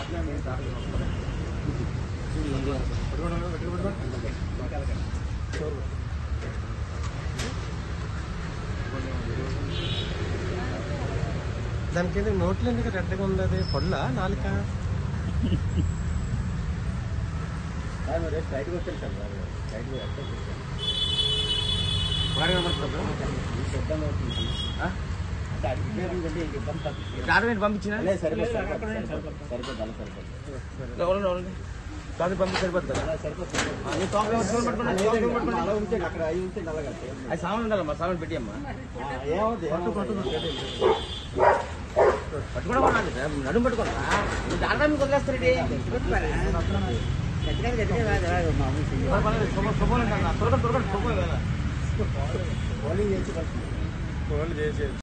దానికి ఎందుకు నోట్లు ఎందుకు రెడ్గా ఉంది అది పొల్ల నాలుక డాక్యుమెంట్ పంపించిన డాక్యుమెంట్ పంపి సరిపోతుంది కదా ఆ, నీ తోక ఎవరు ఫోన్ పట్టుకోండి, నీ తోక ఫోన్ పట్టుకోండి. అది సామాన్ ఉండాలమ్మా సామాన్ పెట్టియమ్మా పట్టుకోవడం కొనాలి సార్ నడుము పట్టుకోండి డాక్టర్ మీకు వదిలేస్తారండి త్వరగా త్వరగా త్వరగా ఫోన్లు చేసి